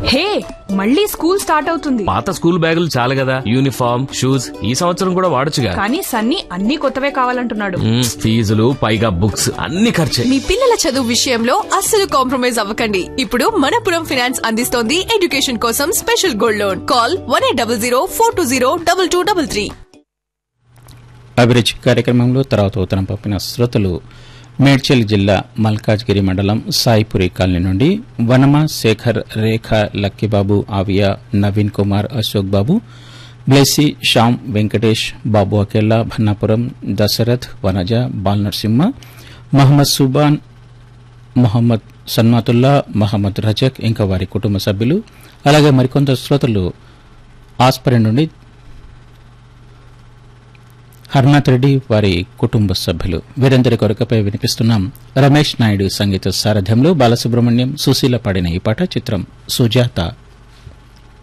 హే మళ్ళీ school start అవుతుంది పాత స్కూల్ బ్యాగులు చాలు కదా యూనిఫామ్ షూస్ ఈ సంవత్సరం కూడా వాడొచ్చుగా కానీ సన్నీ అన్ని కొత్తవే కావాలంటున్నాడు మ్మ్, ఫీజులు పైగా బుక్స్ అన్ని ఖర్చే మీ పిల్లల చదువు విషయంలో అస్సలు కాంప్రమైజ్ అవ్వకండి ఇప్పుడు మనపురం ఫైనాన్స్ అందిస్తోంది ఎడ్యుకేషన్ కోసం special gold loan call one eight double zero four two zero double two double three అభిరుచి కార్యక్రమంలో తర్వాత ఉత్తరం పంపిన శ్రోతలు మేడ్చల్ జిల్లా మల్కాజ్గిరి మండలం సాయిపురి కాలనీ నుండి వనమ శేఖర్ రేఖ లక్కిబాబు ఆవియా నవీన్ కుమార్ అశోక్ బాబు బ్లెస్సి శ్యామ్ వెంకటేష్ బాబు అకెల్లా భన్నాపురం దశరథ్ వనజ బాల్ నరసింహ మహమ్మద్ సుబాన్ మొహమ్మద్ సన్మాతుల్లా మహమ్మద్ రజక్ ఇంకా వారి కుటుంబ సభ్యులు అలాగే మరికొంత శ్రోతలు ఆస్పరి నుండి హర్నాథ్ రెడ్డి వారి కుటుంబ సభ్యులు వీరందరి కొరకపై వినిపిస్తున్నాం రమేష్ నాయుడు సంగీత సారథ్యంలో బాలసుబ్రహ్మణ్యం సుశీల పాడిన ఈ పాట చిత్రం సుజాత